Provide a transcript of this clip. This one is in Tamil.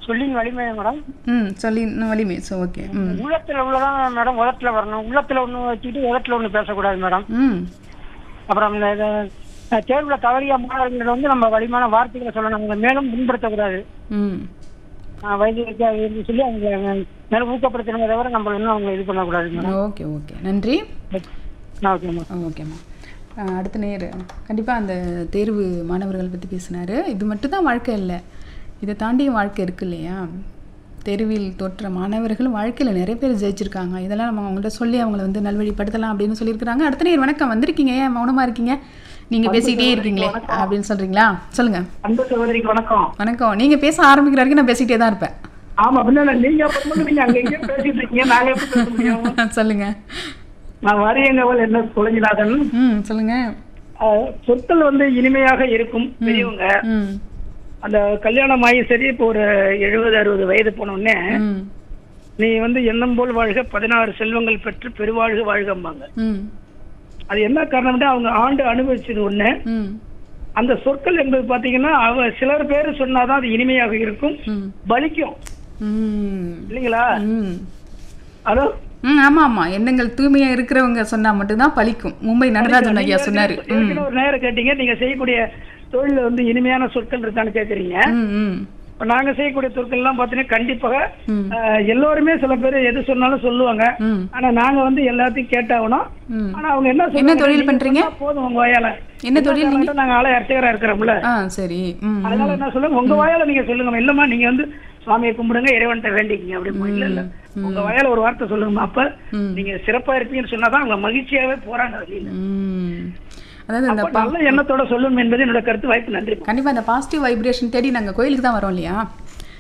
சொல்லின் வலிமை மேடம் ம் சொல்லி இன்னும் வலிமை ஸோ ஓகே ம் உள்ளத்துல உள்ளதான் மேடம் உதத்துல வரணும் உள்ளத்துல ஒண்ணு வச்சுக்கிட்டு உதத்துல ஒண்ணு பேசக்கூடாது மேடம் ம் அப்புறம் இந்த இந்த, அஹ், தேர்வுல தவறிய மாணவர்கள் வந்து நம்ம வலிமான வார்த்தைகளை சொல்லணும் அவங்களை மேலும் புண்படுத்தக்கூடாது ம் அஹ், வயது சொல்லி அவங்க மேலும் ஊக்கப்படுத்தணுமே தவிர நம்ம இன்னும் அவங்க இது பண்ணக்கூடாது மேடம் ஓகே ஓகே நன்றி ஓகே மேடம் ஓகேம்மா அஹ் அடுத்த நேர் கண்டிப்பாக அந்த தேர்வு மாணவர்கள் பற்றி பேசினார் இது மட்டும் தான் வாழ்க்கை இல்லை இதை தாண்டியும் வாழ்க்கை இருக்கு இல்லையா தெருவில் தோற்ற மாணவர்கள் வாழ்க்கையில் நிறைய பேர் ஜெயிச்சிருக்காங்க இதெல்லாம் நம்ம அவங்கள்ட்ட சொல்லி அவங்கள வந்து நல்வழிப்படுத்தலாம் அப்படின்னு சொல்லியிருக்கிறாங்க அடுத்த நேர் வணக்கம் வந்திருக்கீங்க ஏன் மௌனமாக இருக்கீங்க நீங்கள் பேசிக்கிட்டே இருக்கீங்களே அப்படின்னு சொல்கிறீங்களா சொல்லுங்கள் அன்பு சகோதரிக்கு வணக்கம் வணக்கம் நீங்கள் பேச ஆரம்பிக்கிற வரைக்கும் நான் பேசிக்கிட்டே தான் இருப்பேன் ஆமா அப்படின்னா நீங்க அப்புறமா நீங்க அங்க இங்கே பேசிட்டு இருக்கீங்க நாங்க எப்படி பேச முடியும் சொல்லுங்கள் நான் வாரியங்கவல் என்ன குழஞ்சிநாதன் ம் சொல்லுங்கள் அஹ், சொற்கள் வந்து இனிமையாக இருக்கும் பெரியவங்க ம் அந்த கல்யாணம் ஆகி சரி இப்போ ஒரு எழுபது அறுபது வயது போன உடனே ம் நீ வந்து எண்ணம் போல் வாழ்க பதினாறு செல்வங்கள் பெற்று பெருவாழ்க வாழ்கம்பாங்க ம் அது என்ன காரணம்னா அவங்க ஆண்டு அனுபவிச்சது ஒண்ணு ம் அந்த சொற்கள் என்பது பாத்தீங்கன்னா அவ சிலர் பேர் சொன்னாதான் அது இனிமையாக இருக்கும் ம் பலிக்கும் ம் இல்லைங்களா ம் அதோ ம் ஆமாம் ஆமாம் எண்ணங்கள் தூய்மையா இருக்கிறவங்க சொன்னா மட்டும்தான் பலிக்கும் மும்பை நடராஜன் ஐயா சொன்னாரு ம் ஏற்கனவே ஒரு நேரம் கேட்டீங்க நீங்க செய்யக்கூடிய தொழில வந்து இனிமையான சொற்கள் இருக்கான்னு கேக்குறீங்க ம் ம் இப்ப நாங்க செய்யக்கூடிய சொற்கள் எல்லாம் பாத்தீங்கன்னா கண்டிப்பாக ம். அஹ், எல்லோருமே சில பேர் எது சொன்னாலும் சொல்லுவாங்க ம் ஆனா நாங்க வந்து எல்லாத்தையும் கேட்டாகணும் ம் ஆனா அவங்க என்ன என்ன சொல்றாங்க, தொழில் நீங்க பண்றீங்க? சொன்னா போதும் உங்க வாயால என்ன தொழில் நீங்க காரணம் நாங்க ஆலய அர்ச்சகரா இருக்கிறோம்ல ஆ சரி ம் அதனால என்ன சொல்லுங்க உங்க வாயால நீங்க சொல்லுங்க இல்லம்மா நீங்க வந்து சுவாமியை கும்பிடுங்க இறைவன்கிட்ட வேண்டிக்கங்க அப்படிமா இல்ல இல்ல உங்க வாயால ஒரு வார்த்தை சொல்லுங்கம்மா அப்ப ம். நீங்க சிறப்பா இருப்பீங்கன்னு சொன்னாதான் அவங்க மகிழ்ச்சியாவே போறாங்க வெளியில ம் அதாவது இந்த அப்ப நல்ல எண்ணத்தோட சொல்லணும் என்பது என்னோட கருத்து வாய்ப்பு நன்றி கண்டிப்பா இந்த பாசிட்டிவ் வைப்ரேஷன் தேடி நாங்க கோயிலுக்கு தான் வரோம் இல்லையா